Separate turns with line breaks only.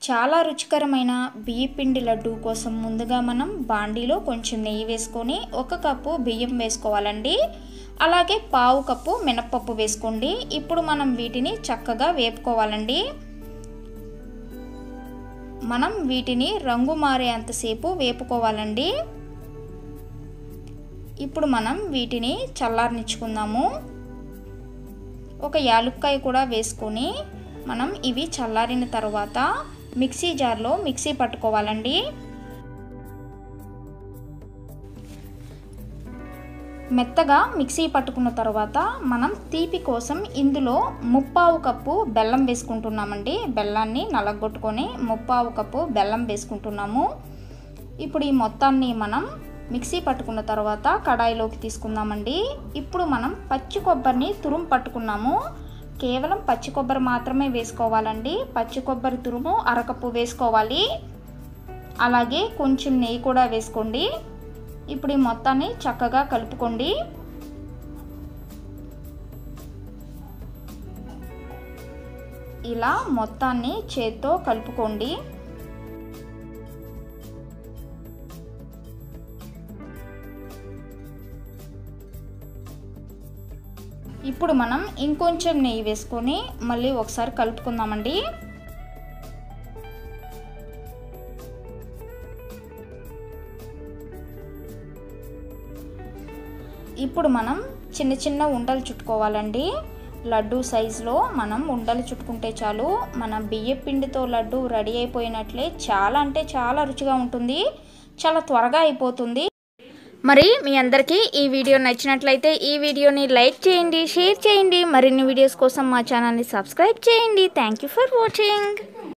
చాలా రుచికరమైన బియ్య పిండి లడ్డు కోసం ముందుగా మనం బాండీలో కొంచెం నెయ్యి వేసుకొని ఒక కప్పు బియ్యం వేసుకోవాలండి అలాగే పావు కప్పు మినప్పప్పు వేసుకోండి ఇప్పుడు మనం వీటిని చక్కగా వేపుకోవాలండి మనం వీటిని రంగు మారేంతసేపు వేపుకోవాలండి ఇప్పుడు మనం వీటిని చల్లారనిచ్చుకుందాము ఒక యాలుక్కాయ కూడా వేసుకొని మనం ఇవి చల్లారిన తర్వాత మిక్సీ జార్లో మిక్సీ పట్టుకోవాలండి మెత్తగా మిక్సీ పట్టుకున్న తర్వాత మనం తీపి కోసం ఇందులో ముప్పావు కప్పు బెల్లం వేసుకుంటున్నామండి బెల్లాన్ని నలగొట్టుకొని ముప్పావు కప్పు బెల్లం వేసుకుంటున్నాము ఇప్పుడు ఈ మొత్తాన్ని మనం మిక్సీ పట్టుకున్న తర్వాత కడాయిలోకి తీసుకుందామండి ఇప్పుడు మనం పచ్చి కొబ్బరిని తురుము పట్టుకున్నాము కేవలం పచ్చి కొబ్బరి మాత్రమే వేసుకోవాలండి పచ్చి కొబ్బరి తురుము అరకప్పు వేసుకోవాలి అలాగే కొంచెం నెయ్యి కూడా వేసుకోండి ఇప్పుడు ఈ మొత్తాన్ని చక్కగా కలుపుకోండి ఇలా మొత్తాన్ని చేత్తో కలుపుకోండి ఇప్పుడు మనం ఇంకొంచెం నెయ్యి వేసుకొని మళ్ళీ ఒకసారి కలుపుకుందామండి ఇప్పుడు మనం చిన్న చిన్న ఉండలు చుట్టుకోవాలండి లడ్డు సైజులో మనం ఉండలు చుట్టుకుంటే చాలు మన బియ్య పిండితో లడ్డు రెడీ అయిపోయినట్లే చాలా అంటే చాలా రుచిగా ఉంటుంది చాలా త్వరగా అయిపోతుంది మరి మీ అందరికీ ఈ వీడియో నచ్చినట్లయితే ఈ వీడియోని లైక్ చేయండి షేర్ చేయండి మరిన్ని వీడియోస్ కోసం మా ఛానల్ని సబ్స్క్రైబ్ చేయండి థ్యాంక్ యూ ఫర్ వాచింగ్